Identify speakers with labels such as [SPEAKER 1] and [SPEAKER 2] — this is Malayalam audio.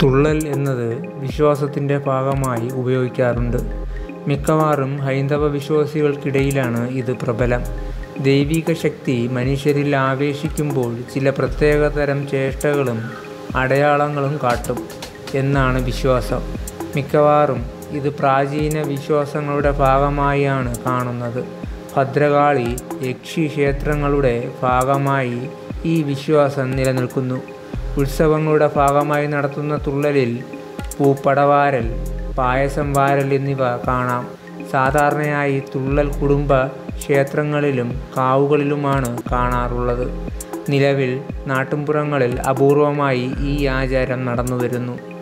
[SPEAKER 1] തുള്ളൽ എന്നത് വിശ്വാസത്തിൻ്റെ ഭാഗമായി ഉപയോഗിക്കാറുണ്ട് മിക്കവാറും ഹൈന്ദവ വിശ്വാസികൾക്കിടയിലാണ് ഇത് പ്രബലം ദൈവിക ശക്തി മനുഷ്യരിൽ ആവേശിക്കുമ്പോൾ ചില പ്രത്യേകതരം ചേഷ്ടകളും അടയാളങ്ങളും കാട്ടും എന്നാണ് വിശ്വാസം മിക്കവാറും ഇത് പ്രാചീന വിശ്വാസങ്ങളുടെ ഭാഗമായാണ് കാണുന്നത് ഭദ്രകാളി യക്ഷി ക്ഷേത്രങ്ങളുടെ ഭാഗമായി ഈ വിശ്വാസം നിലനിൽക്കുന്നു ഉത്സവങ്ങളുടെ ഭാഗമായി നടത്തുന്ന തുള്ളലിൽ പൂപ്പടവാരൽ പായസം വാരൽ എന്നിവ കാണാം സാധാരണയായി തുള്ളൽ കുടുംബ ക്ഷേത്രങ്ങളിലും കാവുകളിലുമാണ് കാണാറുള്ളത് നിലവിൽ നാട്ടുംപുറങ്ങളിൽ അപൂർവമായി ഈ ആചാരം നടന്നുവരുന്നു